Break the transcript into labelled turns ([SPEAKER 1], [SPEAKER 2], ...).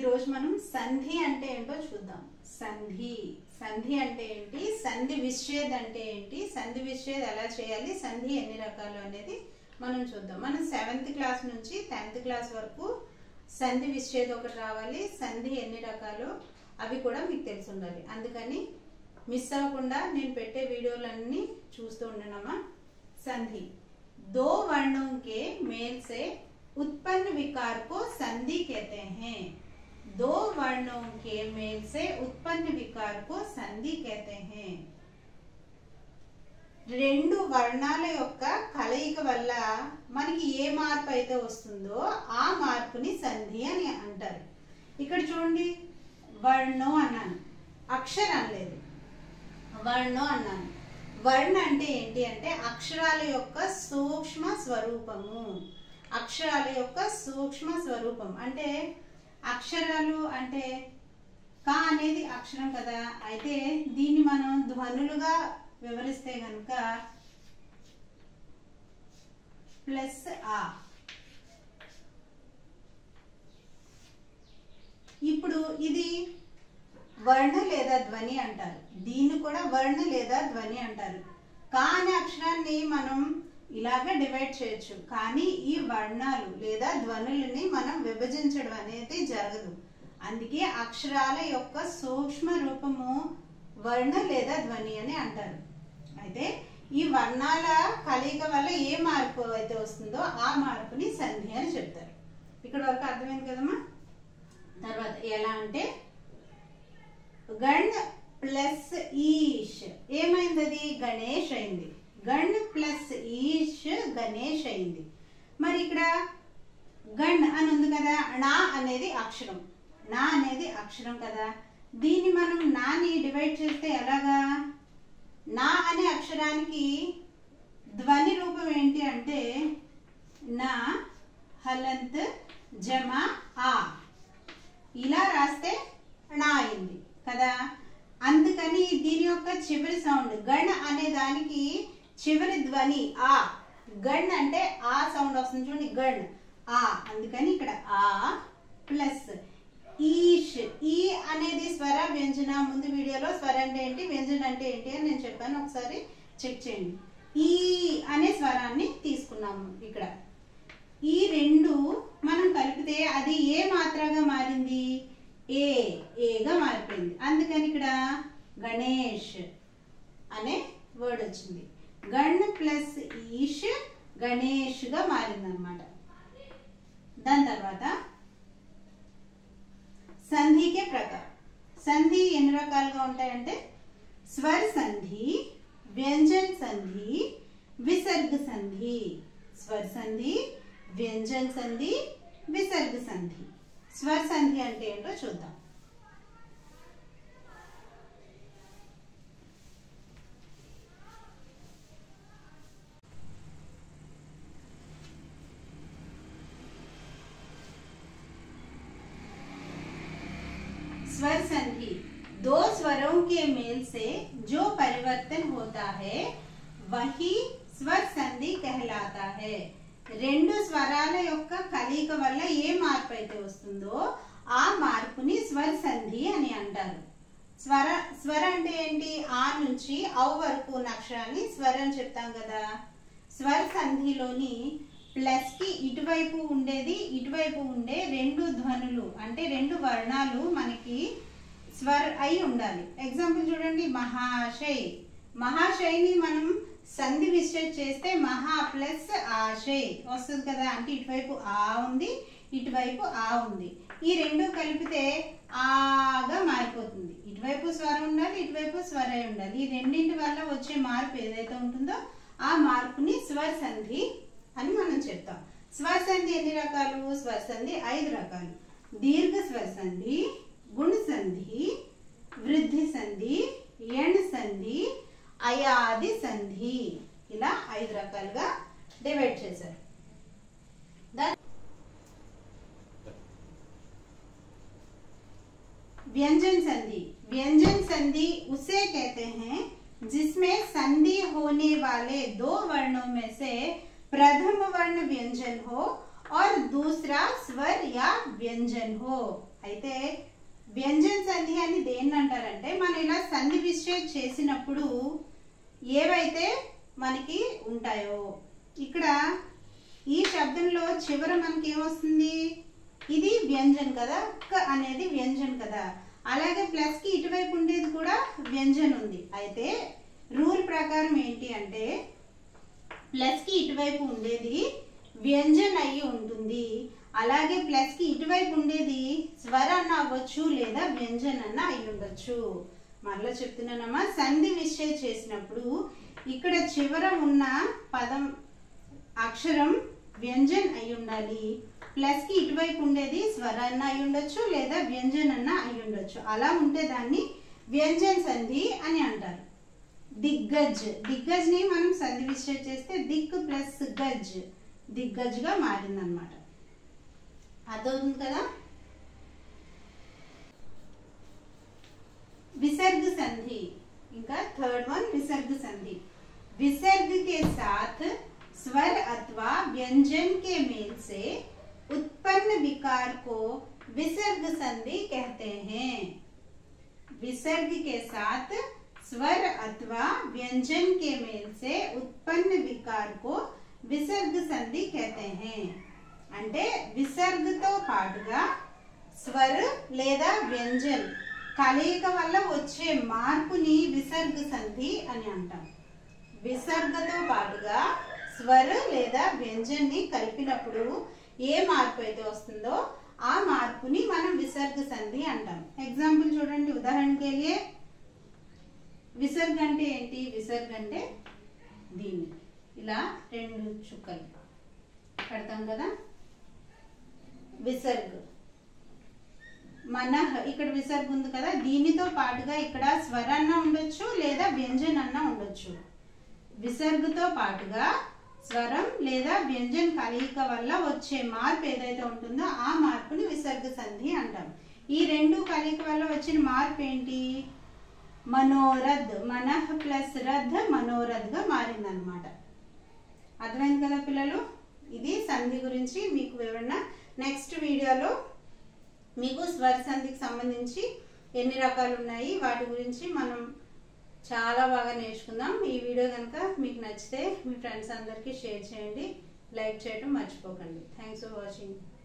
[SPEAKER 1] రోజు మనం సంధి అంటే ఏంటో చూద్దాం సంధి సంధి అంటే ఏంటి సంధి విచ్ఛేద్ అంటే ఏంటి సంధి విచ్ఛేద్ ఎలా చేయాలి సంధి ఎన్ని రకాలు అనేది మనం చూద్దాం మనం సెవెంత్ క్లాస్ నుంచి టెన్త్ క్లాస్ వరకు సంధి విచ్ఛేద్ ఒకటి రావాలి సంధి ఎన్ని రకాలు అవి కూడా మీకు తెలిసి ఉండాలి అందుకని మిస్ అవ్వకుండా నేను పెట్టే వీడియోలన్నీ చూస్తూ ఉండనమ్మా संधि दो वर्णों के मेल से उत्पन्न विकार को संधि कहते हैं दो वर्णों के मेल से उत्पन्न विकार को संधि कहते हैं రెండు వర్ణాల యొక్క కలయిక వల్ల మనకి ఏ మార్పు అయితే వస్తుందో ఆ మార్పుని సంధి అని అంటారు ఇక్కడ చూడండి వర్ణం అన్నాను అక్షరం లేదు వర్ణం అన్నాను వర్ణ అంటే ఏంటి అంటే అక్షరాల యొక్క సూక్ష్మ స్వరూపము అక్షరాల యొక్క సూక్ష్మ స్వరూపం అంటే అక్షరాలు అంటే క అనేది అక్షరం కదా అయితే దీన్ని మనం ధ్వనులుగా వివరిస్తే గనుక ప్లస్ ఆ ఇప్పుడు ఇది వర్ణ లేదా ధ్వని అంటారు దీన్ని కూడా వర్ణ లేదా ధ్వని అంటారు కాని అక్షరాన్ని మనం ఇలాగే డివైడ్ చేయొచ్చు కానీ ఈ వర్ణాలు లేదా ధ్వనులని మనం విభజించడం అనేది జరగదు అందుకే అక్షరాల యొక్క సూక్ష్మ రూపము వర్ణ లేదా ధ్వని అని అంటారు అయితే ఈ వర్ణాల కలయిక వల్ల ఏ మార్పు అయితే వస్తుందో ఆ మార్పుని సంధి అని చెప్తారు ఇక్కడ వరకు అర్థమైంది కదమ్మా తర్వాత ఎలా అంటే గణ్ ప్లస్ ఈష్ ఏమైంది అది గణేష్ అయింది గణ్ ప్లస్ ఈష్ గణేష్ అయింది మరి ఇక్కడ గణ్ అని ఉంది కదా నా అనేది అక్షరం నా అనేది అక్షరం కదా దీన్ని మనం నాని డివైడ్ చేస్తే ఎలాగా నా అనే అక్షరానికి ధ్వని రూపం ఏంటి అంటే నా హలంత్ జమ ఆ ఇలా రాస్తే నా అయింది కదా అందుకని దీని యొక్క చివరి సౌండ్ గణ్ అనే దానికి చివరి ధ్వని ఆ గణ్ అంటే ఆ సౌండ్ వస్తుంది చూడండి గణ్ ఆ అందుకని ఇక్కడ ఆ ప్లస్ ఈష్ ఈ అనేది స్వర వ్యంజన ముందు వీడియోలో స్వర అంటే ఏంటి వ్యంజన అంటే ఏంటి అని నేను చెప్పాను ఒకసారి చెక్ చేయండి ఈ అనే స్వరాన్ని తీసుకున్నాము ఇక్కడ ఈ రెండు మనం కలిపితే అది ఏ మాత్రగా మారింది ఏ ఏగా మారిపోయింది అందుకని ఇక్కడ గణేష్ అనే వర్డ్ వచ్చింది గణ్ ప్లస్ ఈష్ గణేష్గా మారింది అనమాట దాని తర్వాత సంధికే ప్రకారం సంధి ఎన్ని రకాలుగా ఉంటాయంటే స్వర సంధి వ్యంజన్ సంధి విసర్గ సంధి స్వర సంధి వ్యంజన్ సంధి విసర్గ సంధి స్వర సంధి అంటే ఏంటో చూద్దాం स्वर संधि दो स्वरों के मेल से जो परिवर्तन होता है वही స్వర్ సంధి कहलाता है రెండు స్వరాల యొక్క కలయిక వల్ల ఏ మార్పు అయితే వస్తుందో ఆ మార్పుని స్వర సంధి అని అంటారు స్వర స్వర అంటే ఏంటి ఆ నుంచి ఔ వరకు ఉన్న అక్షరాన్ని స్వర అని చెప్తాం కదా స్వర సంధిలోని ప్లస్ కి ఇటువైపు ఉండేది ఇటువైపు ఉండే రెండు ధ్వనులు అంటే రెండు వర్ణాలు మనకి స్వర్ అయి ఉండాలి ఎగ్జాంపుల్ చూడండి మహాశయ్ మహాశయ్ని మనం సంధి విశ్లేష చేస్తే మహా ప్లస్ ఆశయ్ వస్తుంది కదా అంటే ఇటువైపు ఆ ఉంది ఇటువైపు ఆ ఉంది ఈ రెండు కలిపితే ఆగా మారిపోతుంది ఇటువైపు స్వరం ఉండాలి ఇటువైపు స్వరై ఉండాలి ఈ రెండింటి వల్ల వచ్చే మార్పు ఏదైతే ఉంటుందో ఆ మార్పుని స్వర సంధి అని మనం చెప్తాం స్వర సంధి ఎన్ని రకాలు స్వర సంధి ఐదు రకాలు దీర్ఘ స్వర సంధి గుణ సంధి వృద్ధి సంధి ఎణ్ సంధి అయాది సంధి ఇలా ఐదు రకాలుగా డివైడ్ చేశారు व्यंजन संधि व्यंजन संधि उसे कहते हैं जिसमें संधि होने वाले दो वर्णों में से प्रथम वर्ण व्यंजन हो और दूसरा स्वर या व्यंजन हो అయితే వ్యంజన సంధి అని దేన్ని అంటారంటే మనం ఇలా సంధి విశ్లేష చేసినప్పుడు ఏవైతే మనకి ఉంటాయో ఇక్కడ ఈ శబ్దంలో చివర మనకి ఏమొస్తుంది ఇది వ్యంజన్ కదా క అనేది వ్యంజన్ కదా అలాగే ప్లస్ కి ఇటువైపు ఉండేది కూడా వ్యంజన్ ఉంది అయితే రూల్ ప్రకారం ఏంటి అంటే ప్లస్ కి ఇటువైపు ఉండేది వ్యంజన్ అయ్యి ఉంటుంది అలాగే ప్లస్ కి ఇటువైపు ఉండేది స్వర అన్న అవ్వచ్చు లేదా వ్యంజన్ అన్న అయి ఉండొచ్చు మరలా చెప్తున్నానమ్మా సంధి విశ్లేష చేసినప్పుడు ఇక్కడ చివర ఉన్న పదం అక్షరం వ్యంజన్ అయి ఉండాలి ప్లస్ కి ఇటువైపు ఉండేది స్వర అన్న అయి ఉండొచ్చు లేదా వ్యంజన్ అన్న అయి ఉండొచ్చు అలా ఉంటే దాన్ని వ్యంజన్ సంధి అని అంటారు దిగ్గజ్ దిగ్గజ్ ని మనం సంధి విశ్లేష చేస్తే దిక్ ప్లస్ గజ్ దిగ్గజ్ గా మారిందనమాట అర్థవుతుంది కదా विसर्ग संधि इनका थर्ड वन विसर्ग संधि विसर्ग के साथ स्वर अथवा व्यंजन के मेल से उत्पन्न विकार को विसर्ग संधि कहते हैं विसर्ग के साथ स्वर अथवा व्यंजन के मेल से उत्पन्न विकार को विसर्ग संधि कहते हैं అంటే విసర్గతో పాటుగా స్వర్ లేదా వ్యంజన్ కలయిక వల్ల వచ్చే మార్పుని విసర్గ సంధి అని అంటాం విసర్గతో పాటుగా స్వర్ లేదా వ్యంజన్ని కలిపినప్పుడు ఏ మార్పు అయితే వస్తుందో ఆ మార్పుని మనం విసర్గ సంధి అంటాం ఎగ్జాంపుల్ చూడండి ఉదాహరణకి వెళ్ళే విసర్గ అంటే ఏంటి విసర్గ అంటే దీన్ని ఇలా రెండు చుక్కలు పెడతాం కదా విసర్గ మనహ్ ఇక్కడ విసర్గ ఉంది కదా దీనితో పాటుగా ఇక్కడ స్వరన్న ఉండొచ్చు లేదా వ్యంజన్ అన్న ఉండొచ్చు విసర్గతో పాటుగా స్వరం లేదా వ్యంజన్ కలయిక వల్ల వచ్చే మార్పు ఏదైతే ఉంటుందో ఆ మార్పుని విసర్గ సంధి అంటాం ఈ రెండు కలయిక వల్ల వచ్చిన మార్పు ఏంటి మనోరథ్ మనహ్ ప్లస్ రథ్ మనోరథ్ గా మారిందనమాట అర్థమైంది కదా పిల్లలు ఇది సంధి గురించి మీకు వివరణ నెక్స్ట్ వీడియోలో మీకు స్వర సంధికి సంబంధించి ఎన్ని రకాలు ఉన్నాయి వాటి గురించి మనం చాలా బాగా నేర్చుకుందాం ఈ వీడియో కనుక మీకు నచ్చితే మీ ఫ్రెండ్స్ అందరికీ షేర్ చేయండి లైక్ చేయడం మర్చిపోకండి థ్యాంక్స్ ఫర్ వాచింగ్